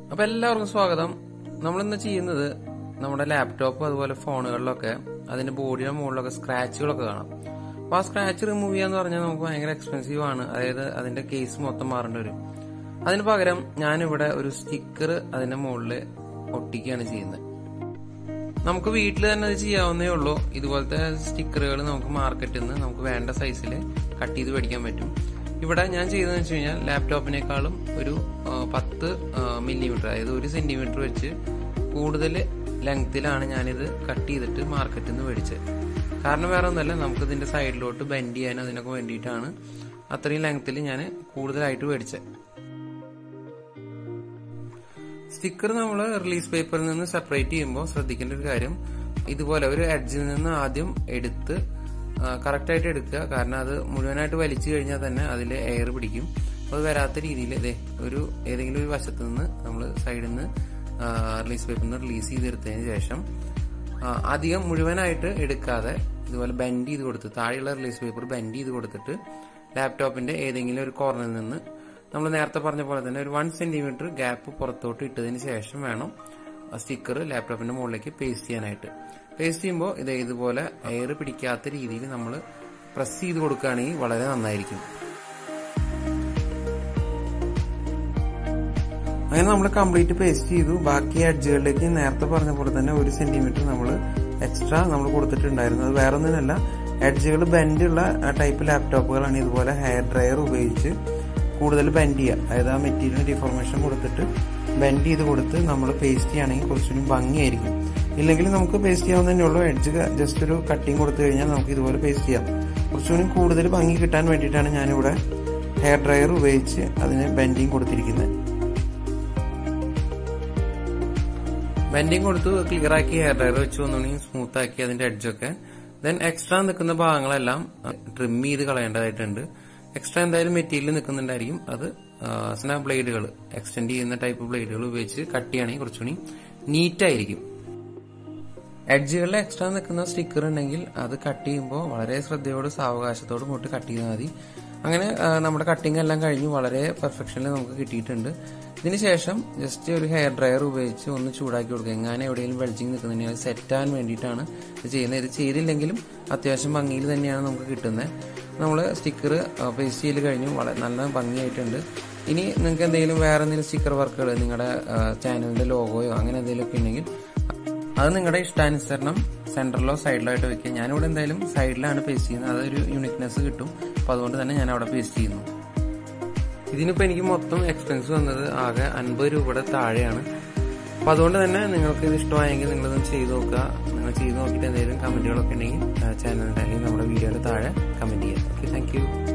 അപ്പൊ എല്ലാവർക്കും സ്വാഗതം നമ്മളിന്ന് ചെയ്യുന്നത് നമ്മുടെ ലാപ്ടോപ്പ് അതുപോലെ ഫോണുകളിലൊക്കെ അതിന്റെ ബോഡിയുടെ മുകളിലൊക്കെ സ്ക്രാച്ചുകളൊക്കെ കാണാം അപ്പൊ ആ സ്ക്രാച്ച് റിമൂവ് ചെയ്യാന്ന് പറഞ്ഞാൽ നമുക്ക് ഭയങ്കര എക്സ്പെൻസീവ് ആണ് അതായത് അതിന്റെ കേസ് മൊത്തം മാറേണ്ടി വരും അതിന് പകരം ഞാനിവിടെ ഒരു സ്റ്റിക്കർ അതിന്റെ മുകളിൽ ഒട്ടിക്കുകയാണ് ചെയ്യുന്നത് നമുക്ക് വീട്ടിൽ തന്നെ അത് ചെയ്യാവുന്നേ ഉള്ളൂ ഇതുപോലത്തെ സ്റ്റിക്കറുകൾ നമുക്ക് മാർക്കറ്റിൽ നിന്ന് നമുക്ക് വേണ്ട സൈസിൽ കട്ട് ചെയ്ത് മേടിക്കാൻ പറ്റും ഇവിടെ ഞാൻ ചെയ്തതെന്ന് വെച്ച് കഴിഞ്ഞാൽ ലാപ്ടോപ്പിനേക്കാളും ഒരു ആ, പത്ത് മില്ലിമീറ്റർ അതായത് ഒരു സെന്റിമീറ്റർ വെച്ച് കൂടുതൽ ലെങ്തിലാണ് ഞാനിത് കട്ട് ചെയ്തിട്ട് മാർക്കറ്റിൽ നിന്ന് മേടിച്ചത് കാരണം വേറെ ഒന്നുമല്ല നമുക്ക് ഇതിന്റെ സൈഡിലോട്ട് ബെൻഡ് ചെയ്യാൻ അതിനൊക്കെ വേണ്ടിയിട്ടാണ് അത്രയും ലെങ്ത്തിൽ ഞാൻ കൂടുതലായിട്ട് മേടിച്ചത് സ്റ്റിക്കർ നമ്മൾ റിലീസ് പേപ്പറിൽ നിന്ന് സെപ്പറേറ്റ് ചെയ്യുമ്പോൾ ശ്രദ്ധിക്കേണ്ട ഒരു കാര്യം ഇതുപോലെ ഒരു എഡ്ജിൽ നിന്ന് ആദ്യം എടുത്ത് കറക്റ്റ് ആയിട്ട് എടുക്കുക കാരണം അത് മുഴുവനായിട്ട് വലിച്ചു കഴിഞ്ഞാൽ തന്നെ അതിൽ എയർ പിടിക്കും അത് വരാത്ത രീതിയിൽ ഇതേ ഒരു ഏതെങ്കിലും ഒരു വശത്ത് നിന്ന് നമ്മൾ സൈഡിൽ നിന്ന് റിലീസ് പേപ്പറിൽ നിന്ന് റിലീസ് ചെയ്തെടുത്തതിന് ശേഷം ആ, അധികം മുഴുവനായിട്ട് എടുക്കാതെ ഇതുപോലെ ബെൻഡ് ചെയ്ത് കൊടുത്ത് താഴെയുള്ള റിലീസ് പേപ്പർ ബെൻഡ് ചെയ്ത് കൊടുത്തിട്ട് ലാപ്ടോപ്പിന്റെ ഏതെങ്കിലും ഒരു കോർണറിൽ നിന്ന് നമ്മൾ നേരത്തെ പറഞ്ഞ പോലെ തന്നെ ഒരു വൺ സെന്റിമീറ്റർ ഗ്യാപ്പ് പുറത്തോട്ട് ഇട്ടതിന് ശേഷം വേണം സ്റ്റിക്കർ ലാപ്ടോപ്പിന്റെ മുകളിലേക്ക് പേസ്റ്റ് ചെയ്യാനായിട്ട് പേസ്റ്റ് ചെയ്യുമ്പോൾ ഇത് ഇതുപോലെ എയർ പിടിക്കാത്ത രീതിയിൽ നമ്മൾ പ്രസ് ചെയ്ത് കൊടുക്കുകയാണെങ്കിൽ വളരെ നന്നായിരിക്കും അങ്ങനെ നമ്മൾ കംപ്ലീറ്റ് പേസ്റ്റ് ചെയ്തു ബാക്കി എഡ്ജുകളിലേക്ക് നേരത്തെ പറഞ്ഞ പോലെ തന്നെ ഒരു സെന്റിമീറ്റർ നമ്മൾ എക്സ്ട്രാ നമ്മൾ കൊടുത്തിട്ടുണ്ടായിരുന്നു അത് വേറെ ഒന്നിനല്ല എഡ്ജുകൾ ബെൻഡ് ഉള്ള ടൈപ്പ് ലാപ്ടോപ്പുകളാണ് ഇതുപോലെ ഹെയർ ഡ്രയർ ഉപയോഗിച്ച് കൂടുതൽ ബെൻഡ് ചെയ്യുക അതായത് ആ മെറ്റീരിയൽ ഡിഫോർമേഷൻ കൊടുത്തിട്ട് ബെൻഡ് ചെയ്ത് കൊടുത്ത് നമ്മൾ പേസ്റ്റ് ചെയ്യുകയാണെങ്കിൽ കുറച്ചുകൂടി ഭംഗിയായിരിക്കും ഇല്ലെങ്കിൽ നമുക്ക് പേസ്റ്റ് ചെയ്യാവുന്നതന്നെ ഉള്ളൂ എഡ്ജ് ജസ്റ്റ് ഒരു കട്ടിങ് കൊടുത്തു കഴിഞ്ഞാൽ നമുക്ക് ഇതുപോലെ പേസ്റ്റ് ചെയ്യാം കുറച്ചുകൂടി കൂടുതൽ ഭംഗി കിട്ടാൻ വേണ്ടിയിട്ടാണ് ഞാനിവിടെ ഹെയർ ഡ്രയർ ഉപയോഗിച്ച് അതിന് ബെൻഡിങ് കൊടുത്തിരിക്കുന്നത് ബെൻഡിങ് കൊടുത്ത് ക്ലിയർ ആക്കി ഹെയർ ഡ്രയർ വെച്ച് വന്നുണ്ടെങ്കിൽ സ്മൂത്ത് ആക്കി അതിന്റെ എഡ്ജൊക്കെ ദെൻ എക്സ്ട്രാ നിൽക്കുന്ന ഭാഗങ്ങളെല്ലാം ട്രിം ചെയ്ത് കളയേണ്ടതായിട്ടുണ്ട് എക്സ്ട്രാ എന്തായാലും മെറ്റീരിയൽ നിൽക്കുന്നുണ്ടായിരിക്കും അത് സ്നാപ്പ് ബ്ലേഡുകൾ എക്സ്റ്റെൻഡ് ചെയ്യുന്ന ടൈപ്പ് ബ്ലേഡുകൾ ഉപയോഗിച്ച് കട്ട് ചെയ്യുകയാണെങ്കിൽ കുറച്ചുകൂടി നീറ്റ് ആയിരിക്കും എഡ്ജുകളിൽ എക്സ്ട്രാ നിൽക്കുന്ന സ്റ്റിക്കർ ഉണ്ടെങ്കിൽ അത് കട്ട് ചെയ്യുമ്പോൾ വളരെ ശ്രദ്ധയോട് സാവകാശത്തോടും കൊണ്ട് കട്ട് ചെയ്താൽ മതി അങ്ങനെ ആ, നമ്മുടെ കട്ടിംഗ് എല്ലാം കഴിഞ്ഞ് വളരെ പെർഫെക്ഷനിൽ നമുക്ക് കിട്ടിയിട്ടുണ്ട് ഇതിന് ശേഷം ജസ്റ്റ് ഒരു ഹെയർ ഡ്രയർ ഉപയോഗിച്ച് ഒന്ന് ചൂടാക്കി കൊടുക്കുക എങ്ങനെ എവിടെയെങ്കിലും വെളിച്ചിങ് നിൽക്കുന്നുണ്ടെങ്കിൽ അത് സെറ്റ് ആകാൻ വേണ്ടിയിട്ടാണ് ഇത് ചെയ്യുന്നത് ഇത് ചെയ്തില്ലെങ്കിലും അത്യാവശ്യം ഭംഗിയിൽ തന്നെയാണ് നമുക്ക് കിട്ടുന്നത് നമ്മൾ സ്റ്റിക്കർ പേസ്റ്റ് ചെയ്ത് കഴിഞ്ഞു വളരെ നല്ല ഭംഗിയായിട്ടുണ്ട് ഇനി നിങ്ങൾക്ക് എന്തെങ്കിലും വേറെ എന്തെങ്കിലും സ്റ്റിക്കർ വർക്കുകൾ നിങ്ങളുടെ ചാനലിന്റെ ലോഗോയോ അങ്ങനെ എന്തെങ്കിലുമൊക്കെ ഉണ്ടെങ്കിൽ അത് നിങ്ങളുടെ ഇഷ്ടാനുസരണം സെന്ററിലോ സൈഡിലോ ആയിട്ട് വെക്കുക ഞാനിവിടെ എന്തായാലും സൈഡിലാണ് പേസ്റ്റ് ചെയ്യുന്നത് അതൊരു യൂണിക്നെസ് കിട്ടും അപ്പൊ അതുകൊണ്ട് തന്നെ ഞാൻ അവിടെ പേസ്റ്റ് ചെയ്യുന്നു ഇതിനിപ്പോ എനിക്ക് മൊത്തം എക്സ്പെൻസ് വന്നത് ആകെ അൻപത് രൂപയുടെ താഴെയാണ് അപ്പൊ അതുകൊണ്ട് തന്നെ നിങ്ങൾക്ക് ഇത് ഇഷ്ടമായെങ്കിൽ നിങ്ങളിതൊന്ന് ചെയ്ത് നോക്കുക നിങ്ങൾ ചെയ്ത് നോക്കിയിട്ട് എന്തെങ്കിലും കമന്റുകളൊക്കെ ഉണ്ടെങ്കിൽ ചാനലിന്റെ അല്ലെങ്കിൽ നമ്മുടെ വീഡിയോയുടെ താഴെ കമന്റ് ചെയ്യുക ഓക്കെ താങ്ക് യു